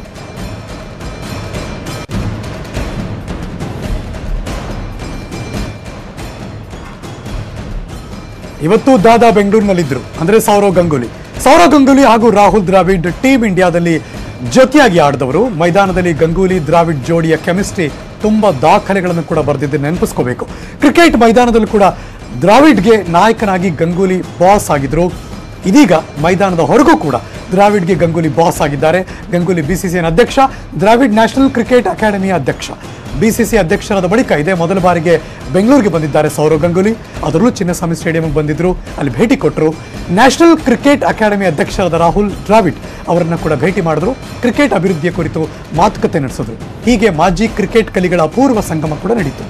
ಇವತ್ತು ದಾದಾ ಬೆಂಗಳೂರಿನಲ್ಲಿದ್ದರು ಅಂದ್ರೆ ಸೌರವ್ ಗಂಗೂಲಿ ಸೌರವ್ ಗಂಗೂಲಿ ಹಾಗೂ ರಾಹುಲ್ ದ್ರಾವಿಡ್ ಟೀಮ್ ಇಂಡಿಯಾದಲ್ಲಿ ಜೊತೆಯಾಗಿ ಆಡಿದವರು ಮೈದಾನದಲ್ಲಿ ಗಂಗೂಲಿ ದ್ರಾವಿಡ್ ಜೋಡಿಯ ಕೆಮಿಸ್ಟ್ರಿ ತುಂಬಾ ದಾಖಲೆಗಳನ್ನು ಕೂಡ ಬರೆದಿದ್ದು ನೆನಪಿಸ್ಕೋಬೇಕು ಕ್ರಿಕೆಟ್ ಮೈದಾನದಲ್ಲೂ ಕೂಡ ದ್ರಾವಿಡ್ಗೆ ನಾಯಕನಾಗಿ ಗಂಗೂಲಿ ಬಾಸ್ ಆಗಿದ್ರು ಇದೀಗ ಮೈದಾನದ ಹೊರಗೂ ಕೂಡ ದ್ರಾವಿಡ್ಗೆ ಗಂಗೂಲಿ ಬಾಸ್ ಆಗಿದ್ದಾರೆ ಗಂಗೂಲಿ ಬಿಸಿಸಿಐನ ಅಧ್ಯಕ್ಷ ದ್ರಾವಿಡ್ ನ್ಯಾಷನಲ್ ಕ್ರಿಕೆಟ್ ಅಕಾಡೆಮಿಯ ಅಧ್ಯಕ್ಷ ಬಿಸಿಸಿ ಅಧ್ಯಕ್ಷರಾದ ಬಳಿಕ ಇದೇ ಮೊದಲ ಬಾರಿಗೆ ಬೆಂಗಳೂರಿಗೆ ಬಂದಿದ್ದಾರೆ ಸೌರವ್ ಗಂಗೂಲಿ ಅದರಲ್ಲೂ ಚಿನ್ನಸ್ವಾಮಿ ಸ್ಟೇಡಿಯಂಗೆ ಬಂದಿದ್ರು ಅಲ್ಲಿ ಭೇಟಿ ಕೊಟ್ಟರು ನ್ಯಾಷನಲ್ ಕ್ರಿಕೆಟ್ ಅಕಾಡೆಮಿ ಅಧ್ಯಕ್ಷರಾದ ರಾಹುಲ್ ದ್ರಾವಿಡ್ ಅವರನ್ನ ಕೂಡ ಭೇಟಿ ಮಾಡಿದ್ರು ಕ್ರಿಕೆಟ್ ಅಭಿವೃದ್ಧಿಯ ಕುರಿತು ಮಾತುಕತೆ ನಡೆಸಿದ್ರು ಹೀಗೆ ಮಾಜಿ ಕ್ರಿಕೆಟ್ ಕಲಿಗಳ ಅಪೂರ್ವ ಸಂಗಮ ಕೂಡ ನಡೀತು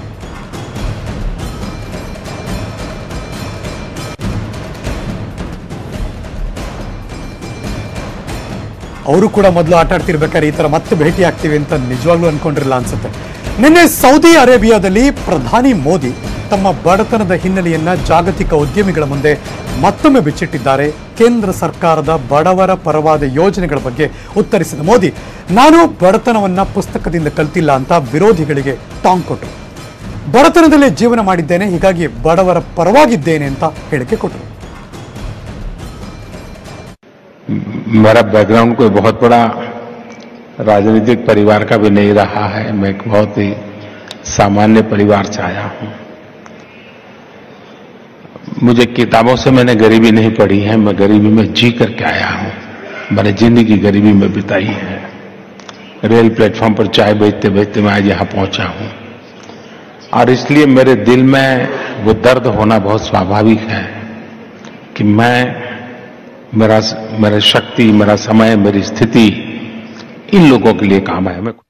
ಅವರು ಕೂಡ ಮೊದಲು ಆಟ ಆಡ್ತಿರ್ಬೇಕಾದ್ರೆ ಈ ಥರ ಮತ್ತೆ ಭೇಟಿ ಆಗ್ತೀವಿ ಅಂತ ನಿಜವಾಗ್ಲೂ ಅನ್ಕೊಂಡಿರಲ್ಲ ಅನ್ಸುತ್ತೆ ನಿನ್ನೆ ಸೌದಿ ಅರೇಬಿಯಾದಲ್ಲಿ ಪ್ರಧಾನಿ ಮೋದಿ ತಮ್ಮ ಬಡತನದ ಹಿನ್ನೆಲೆಯನ್ನ ಜಾಗತಿಕ ಉದ್ಯಮಿಗಳ ಮುಂದೆ ಮತ್ತೊಮ್ಮೆ ಬಿಚ್ಚಿಟ್ಟಿದ್ದಾರೆ ಕೇಂದ್ರ ಸರ್ಕಾರದ ಬಡವರ ಪರವಾದ ಯೋಜನೆಗಳ ಬಗ್ಗೆ ಉತ್ತರಿಸಿದ ಮೋದಿ ನಾನು ಬಡತನವನ್ನ ಪುಸ್ತಕದಿಂದ ಕಲ್ತಿಲ್ಲ ಅಂತ ವಿರೋಧಿಗಳಿಗೆ ಟಾಂಗ್ ಕೊಟ್ಟರು ಬಡತನದಲ್ಲೇ ಜೀವನ ಮಾಡಿದ್ದೇನೆ ಹೀಗಾಗಿ ಬಡವರ ಪರವಾಗಿದ್ದೇನೆ ಅಂತ ಹೇಳಿಕೆ ಕೊಟ್ಟರು मेरा बैकग्राउंड कोई बहुत बड़ा राजनीतिक परिवार का भी नहीं रहा है मैं एक बहुत ही सामान्य परिवार से आया हूं मुझे किताबों से मैंने गरीबी नहीं पढ़ी है मैं गरीबी में जी करके आया हूं मैंने जिंदगी गरीबी में बिताई है रेल प्लेटफॉर्म पर चाय बेचते बेचते मैं आज यहां पहुंचा हूं और इसलिए मेरे दिल में वो दर्द होना बहुत स्वाभाविक है कि मैं मेरा मेरा शक्ति मेरा समय मेरी स्थिति इन लोगों के लिए काम है मैं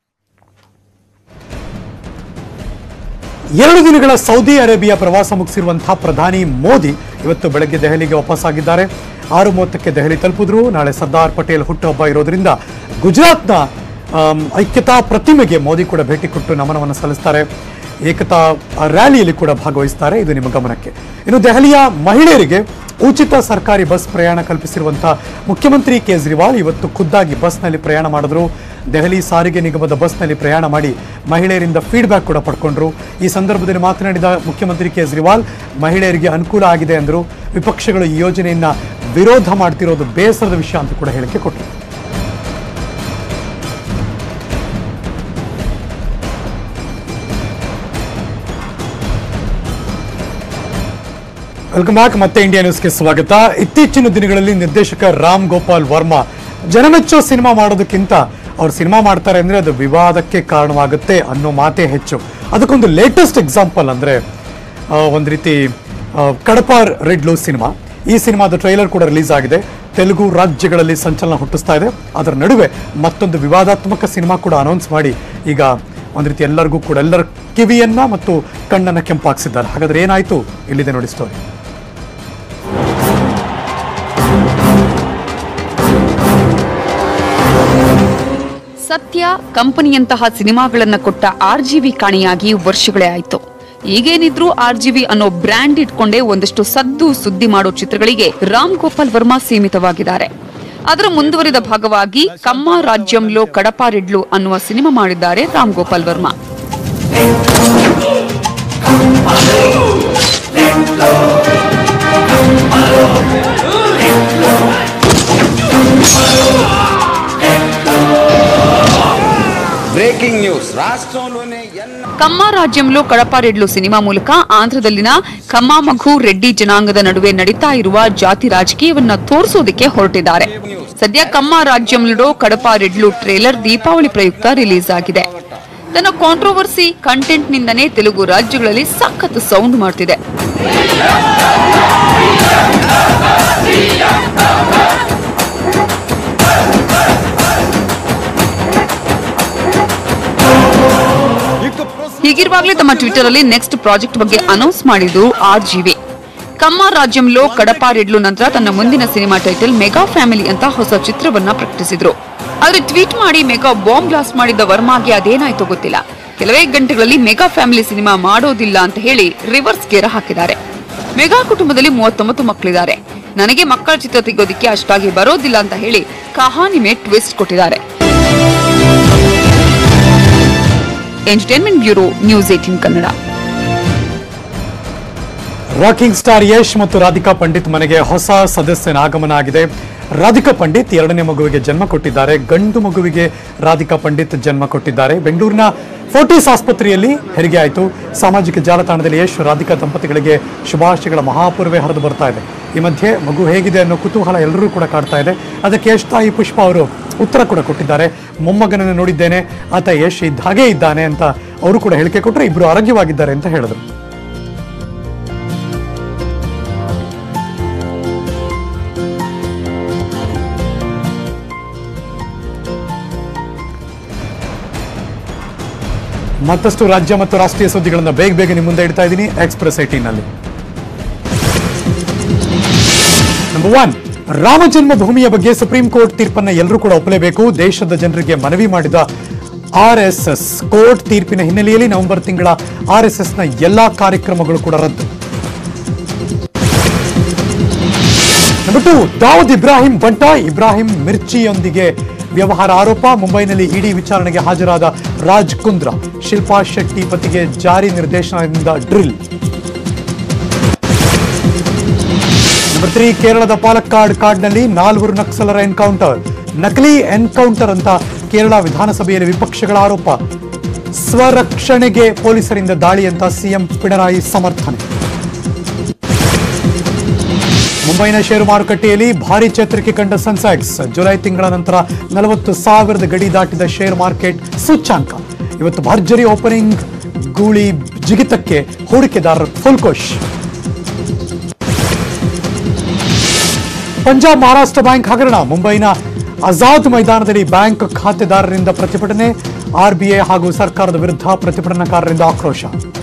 ಎರಡು ದಿನಗಳ ಸೌದಿ ಅರೇಬಿಯಾ ಪ್ರವಾಸ ಮುಗಿಸಿರುವಂತಹ ಪ್ರಧಾನಿ ಮೋದಿ ಇವತ್ತು ಬೆಳಗ್ಗೆ ದೆಹಲಿಗೆ ವಾಪಸ್ಸಾಗಿದ್ದಾರೆ ಆರು ಮೂವತ್ತಕ್ಕೆ ದೆಹಲಿ ತಲುಪಿದ್ರು ನಾಳೆ ಸರ್ದಾರ್ ಪಟೇಲ್ ಹುಟ್ಟುಹಬ್ಬ ಇರೋದ್ರಿಂದ ಗುಜರಾತ್ನ ಆಮ್, ಐಕ್ಯತಾ ಪ್ರತಿಮೆಗೆ ಮೋದಿ ಕೂಡ ಭೇಟಿ ಕೊಟ್ಟು ನಮನವನ್ನು ಸಲ್ಲಿಸ್ತಾರೆ ಏಕತಾ ರ್ಯಾಲಿಯಲ್ಲಿ ಕೂಡ ಭಾಗವಹಿಸ್ತಾರೆ ಇದು ನಿಮ್ಮ ಗಮನಕ್ಕೆ ಇನ್ನು ದೆಹಲಿಯ ಮಹಿಳೆಯರಿಗೆ ಉಚಿತ ಸರ್ಕಾರಿ ಬಸ್ ಪ್ರಯಾಣ ಕಲ್ಪಿಸಿರುವಂತಹ ಮುಖ್ಯಮಂತ್ರಿ ಕೇಜ್ರಿವಾಲ್ ಇವತ್ತು ಖುದ್ದಾಗಿ ಬಸ್ನಲ್ಲಿ ಪ್ರಯಾಣ ಮಾಡಿದ್ರು ದೆಹಲಿ ಸಾರಿಗೆ ನಿಗಮದ ಬಸ್ನಲ್ಲಿ ಪ್ರಯಾಣ ಮಾಡಿ ಮಹಿಳೆಯರಿಂದ ಫೀಡ್ಬ್ಯಾಕ್ ಕೂಡ ಪಡ್ಕೊಂಡ್ರು ಈ ಸಂದರ್ಭದಲ್ಲಿ ಮಾತನಾಡಿದ ಮುಖ್ಯಮಂತ್ರಿ ಕೇಜ್ರಿವಾಲ್ ಮಹಿಳೆಯರಿಗೆ ಅನುಕೂಲ ಆಗಿದೆ ಅಂದರು ವಿಪಕ್ಷಗಳು ಈ ಯೋಜನೆಯನ್ನ ವಿರೋಧ ಮಾಡ್ತಿರೋದು ಬೇಸರದ ವಿಷಯ ಅಂತ ಕೂಡ ಹೇಳಿಕೆ ಕೊಟ್ಟರು ವೆಲ್ಕಮ್ ಬ್ಯಾಕ್ ಮತ್ತೆ ಇಂಡಿಯಾ ನ್ಯೂಸ್ಗೆ ಸ್ವಾಗತ ಇತ್ತೀಚಿನ ದಿನಗಳಲ್ಲಿ ನಿರ್ದೇಶಕ ರಾಮ್ ಗೋಪಾಲ್ ವರ್ಮಾ ಜನಮೆಚ್ಚೋ ಸಿನಿಮಾ ಮಾಡೋದಕ್ಕಿಂತ ಅವ್ರು ಸಿನಿಮಾ ಮಾಡ್ತಾರೆ ಅಂದ್ರೆ ಅದು ವಿವಾದಕ್ಕೆ ಕಾರಣವಾಗುತ್ತೆ ಅನ್ನೋ ಮಾತೇ ಹೆಚ್ಚು ಅದಕ್ಕೊಂದು ಲೇಟೆಸ್ಟ್ ಎಕ್ಸಾಂಪಲ್ ಅಂದ್ರೆ ಆ, ಒಂದ್ ರೀತಿ ಆ, ಕಡಪ ರೆಡ್ ಲೂಸ್ ಸಿನಿಮಾ ಈ ಸಿನಿಮಾದ ಟ್ರೈಲರ್ ಕೂಡ ರಿಲೀಸ್ ಆಗಿದೆ ತೆಲುಗು ರಾಜ್ಯಗಳಲ್ಲಿ ಸಂಚಲನ ಹುಟ್ಟಿಸ್ತಾ ಇದೆ ಅದರ ನಡುವೆ ಮತ್ತೊಂದು ವಿವಾದಾತ್ಮಕ ಸಿನಿಮಾ ಕೂಡ ಅನೌನ್ಸ್ ಮಾಡಿ ಈಗ ಒಂದ್ ರೀತಿ ಎಲ್ಲರಿಗೂ ಕೂಡ ಎಲ್ಲರ ಕಿವಿಯನ್ನ ಮತ್ತು ಕಣ್ಣನ್ನ ಕೆಂಪಾಕ್ಸಿದ್ದಾರೆ ಹಾಗಾದ್ರೆ ಏನಾಯ್ತು ಇಲ್ಲಿದೆ ನೋಡಿ ಸ್ಟೋರಿ ಸತ್ಯ ಕಂಪನಿಯಂತಹ ಸಿನಿಮಾಗಳನ್ನ ಕೊಟ್ಟ ಆರ್ಜಿವಿ ಕಾಣಿಯಾಗಿ ವರ್ಷಗಳೇ ಆಯ್ತು ಈಗೇನಿದ್ರು ಆರ್ಜಿವಿ ಅನ್ನೋ ಬ್ರ್ಯಾಂಡ್ ಇಟ್ಕೊಂಡೇ ಒಂದಷ್ಟು ಸದ್ದು ಸುದ್ದಿ ಮಾಡೋ ಚಿತ್ರಗಳಿಗೆ ರಾಮ್ ಗೋಪಾಲ್ ವರ್ಮಾ ಸೀಮಿತವಾಗಿದ್ದಾರೆ ಅದರ ಮುಂದುವರಿದ ಭಾಗವಾಗಿ ಕಮ್ಮ ರಾಜ್ಯಂಲೋ ಕಡಪ ರೆಡ್ಲು ಅನ್ನುವ ಸಿನಿಮಾ ಮಾಡಿದ್ದಾರೆ ರಾಮ್ ಗೋಪಾಲ್ ವರ್ಮಾ బ్రేకింగ్ న్యూస్ రాష్ట్రంలోనే ఎన్న ಕಮ್ಮ ರಾಜ್ಯಂలో ಕಡಪ ರೆಡ್ಲು ಸಿನಿಮಾ ಮೂಲಕ ಆಂಧ್ರದಲ್ಲಿನ ಕಮ್ಮ ಮಘು ರೆಡ್ಡಿ ಜನಾಂಗದ ನಡುವೆ ನಡೀತಾ ಇರುವ ಜಾತಿ ರಾಜಕೀಯವನ್ನ ತೋರಿಸೋದಕ್ಕೆ ಹೊರಟಿದ್ದಾರೆ ಸದ್ಯ ಕಮ್ಮ ರಾಜ್ಯಂలో ಕಡಪ ರೆಡ್ಲು ಟ್ರೇಲರ್ ದೀಪಾವಳಿ ಪ್ರಯುಕ್ತ ರಿಲೀಸ್ ಆಗಿದೆ ತನ್ನ ಕಾಂಟ್ರವರ್ಸಿ ಕಂಟೆಂಟ್ ನಿಂದನೇ ತೆಲುಗು ರಾಜ್ಯಗಳಲ್ಲಿ ಸಖತ್ ಸೌಂಡ್ ಮಾಡ್ತಿದೆ ಹೀಗಿರುವಾಗಲೇ ತಮ್ಮ ಟ್ವಿಟರ್ ಅಲ್ಲಿ ನೆಕ್ಸ್ಟ್ ಪ್ರಾಜೆಕ್ಟ್ ಬಗ್ಗೆ ಅನೌನ್ಸ್ ಮಾಡಿದ್ರು ಆರ್ ಜಿವಿ ಕಮ್ಮ ರಾಜ್ಯಂలో ಕಡಪ ರೆಡ್ಲು ನಂತರ ತನ್ನ ಮುಂದಿನ ಸಿನಿಮಾ ಟೈಟಲ್ ಮೆಗಾ ಫ್ಯಾಮಿಲಿ ಅಂತ ಹೊಸ ಚಿತ್ರವನ್ನ ಪ್ರಕಟಿಸಿದ್ರು ಆದ್ರೆ ಟ್ವೀಟ್ ಮಾಡಿ ಮೆಗಾ ಬಾಂಬ್ ಬ್ಲಾಸ್ಟ್ ಮಾಡಿದ್ದ ವರ್ಮಾಗೆ ಅದೇನಾಯ್ತೋ ಗೊತ್ತಿಲ್ಲ ಕೆಲವೇ ಗಂಟೆಗಳಲ್ಲಿ ಮೆಗಾ ಫ್ಯಾಮಿಲಿ ಸಿನಿಮಾ ಮಾಡೋದಿಲ್ಲ ಅಂತ ಹೇಳಿ ರಿವರ್ಸ್ ಗೇರ್ ಹಾಕಿದ್ದಾರೆ ಮೆಗಾ ಕುಟುಂಬದಲ್ಲಿ ಮೂವತ್ತೊಂಬತ್ತು ಮಕ್ಕಳಿದ್ದಾರೆ ನನಗೆ ಮಕ್ಕಳ ಚಿತ್ರ ತೆಗೆಯೋದಿಕ್ಕೆ ಅಷ್ಟಾಗಿ ಬರೋದಿಲ್ಲ ಅಂತ ಹೇಳಿ ಕಹಾನಿ ಮೇ ಟ್ವಿಸ್ಟ್ ಕೊಟ್ಟಿದ್ದಾರೆ entertainment bureau news eighteen Kannada rocking star Yash ಮತ್ತು ರಾಧಿಕಾ ಪಂಡಿತ್ ಮನೆಗೆ ಹೊಸ ಸದಸ್ಯನ ಆಗಮನ ಆಗಿದೆ ರಾಧಿಕಾ ಪಂಡಿತ್ ಎರಡನೇ ಮಗುವಿಗೆ ಜನ್ಮ ಕೊಟ್ಟಿದ್ದಾರೆ ಗಂಡು ಮಗುವಿಗೆ ರಾಧಿಕಾ ಪಂಡಿತ್ ಜನ್ಮ ಕೊಟ್ಟಿದ್ದಾರೆ ಬೆಂಗಳೂರಿನ ಫೋರ್ಟಿಸ್ ಆಸ್ಪತ್ರೆಯಲ್ಲಿ ಹೆರಿಗೆ ಆಯಿತು ಸಾಮಾಜಿಕ ಜಾಲತಾಣದಲ್ಲಿ ಯಶ್ ರಾಧಿಕಾ ದಂಪತಿಗಳಿಗೆ ಶುಭಾಶಯಗಳ ಮಹಾಪೂರ್ವೆ ಹರಿದು ಬರ್ತಾ ಇದೆ ಈ ಮಧ್ಯೆ ಮಗು ಹೇಗಿದೆ ಅನ್ನೋ ಕುತೂಹಲ ಎಲ್ಲರೂ ಕೂಡ ಕಾಡ್ತಾ ಇದೆ ಅದಕ್ಕೆ ಯಶ್ ತಾಯಿ ಪುಷ್ಪ ಅವರು ಉತ್ತರ ಕೂಡ ಕೊಟ್ಟಿದ್ದಾರೆ ಮೊಮ್ಮಗನನ್ನು ನೋಡಿದ್ದೇನೆ ಆತ ಯಶ್ ಇದ್ದ ಹಾಗೇ ಇದ್ದಾನೆ ಅಂತ ಅವರು ಕೂಡ ಹೇಳಿಕೆ ಕೊಟ್ಟರೆ ಇಬ್ಬರು ಆರೋಗ್ಯವಾಗಿದ್ದಾರೆ ಅಂತ ಹೇಳಿದ್ರು ಮತ್ತಷ್ಟು ರಾಜ್ಯ ಮತ್ತು ರಾಷ್ಟ್ರೀಯ ಸುದ್ದಿಗಳನ್ನು ಬೇಗ ಬೇಗ ನಿಮ್ಮ ಮುಂದೆ ಇಡ್ತಾ ಇದ್ದೀನಿ ಎಕ್ಸ್ಪ್ರೆಸ್ ಏಟೀನಲ್ಲಿ ನಂಬರ್ ಒನ್ ರಾಮ ಜನ್ಮಭೂಮಿಯ ಬಗ್ಗೆ ಸುಪ್ರೀಂ ಕೋರ್ಟ್ ತೀರ್ಪನ್ನ ಎಲ್ಲರೂ ಕೂಡ ಒಪ್ಪಲೇಬೇಕು ದೇಶದ ಜನರಿಗೆ ಮನವಿ ಮಾಡಿದ ಆರ್ಎಸ್ಎಸ್ ಕೋರ್ಟ್ ತೀರ್ಪಿನ ಹಿನ್ನೆಲೆಯಲ್ಲಿ ನವೆಂಬರ್ ತಿಂಗಳ ಆರ್ಎಸ್ಎಸ್ನ ಎಲ್ಲಾ ಕಾರ್ಯಕ್ರಮಗಳು ಕೂಡ ರದ್ದು ನಂಬರ್ ಟು ದಾವೂದ್ ಇಬ್ರಾಹಿಂ ಬಂಟ ಇಬ್ರಾಹಿಂ ಮಿರ್ಚಿಯೊಂದಿಗೆ ವ್ಯವಹಾರ ಆರೋಪ ಮುಂಬೈನಲ್ಲಿ ಇಡಿ ವಿಚಾರಣೆಗೆ ಹಾಜರಾದ ರಾಜ್ ಕುಂದ್ರ ಶಿಲ್ಪಾ ಶೆಟ್ಟಿ ಪತಿಗೆ ಜಾರಿ ನಿರ್ದೇಶನದಿಂದ ಡ್ರಿಲ್ ನಂಬರ್ ತ್ರೀ ಕೇರಳದ ಪಾಲಕ್ಕಾಡ್ ಕಾಡ್ನಲ್ಲಿ ನಾಲ್ವರು ನಕ್ಸಲರ ಎನ್ಕೌಂಟರ್ ನಕಲಿ ಎನ್ಕೌಂಟರ್ ಅಂತ ಕೇರಳ ವಿಧಾನಸಭೆಯಲ್ಲಿ ವಿಪಕ್ಷಗಳ ಆರೋಪ ಸ್ವರಕ್ಷಣೆಗೆ ಪೊಲೀಸರಿಂದ ದಾಳಿ ಅಂತ ಸಿಎಂ ಪಿಣರಾಯಿ ಸಮರ್ಥನೆ ಮುಂಬೈನ ಷೇರು ಮಾರುಕಟ್ಟೆಯಲ್ಲಿ ಭಾರಿ ಚೇತರಿಕೆ ಕಂಡ ಸೆನ್ಸೆಕ್ಸ್ ಜುಲೈ ತಿಂಗಳ ನಂತರ ನಲವತ್ತು ಸಾವಿರದ ಗಡಿ ದಾಟಿದ ಶೇರ್ ಮಾರ್ಕೆಟ್ ಸೂಚ್ಯಾಂಕ ಇವತ್ತು ಭರ್ಜರಿ ಓಪನಿಂಗ್ ಗೂಳಿ ಜಿಗಿತಕ್ಕೆ ಹೂಡಿಕೆದಾರರ ಫುಲ್ ಖುಷ್ ಪಂಜಾಬ್ ಮಹಾರಾಷ್ಟ್ರ ಬ್ಯಾಂಕ್ ಹಗರಣ ಮುಂಬೈನ ಆಜಾದ್ ಮೈದಾನದಲ್ಲಿ ಬ್ಯಾಂಕ್ ಖಾತೆದಾರರಿಂದ ಪ್ರತಿಭಟನೆ ಆರ್ಬಿಐ ಹಾಗೂ ಸರ್ಕಾರದ ವಿರುದ್ಧ ಪ್ರತಿಭಟನಾಕಾರರಿಂದ ಆಕ್ರೋಶ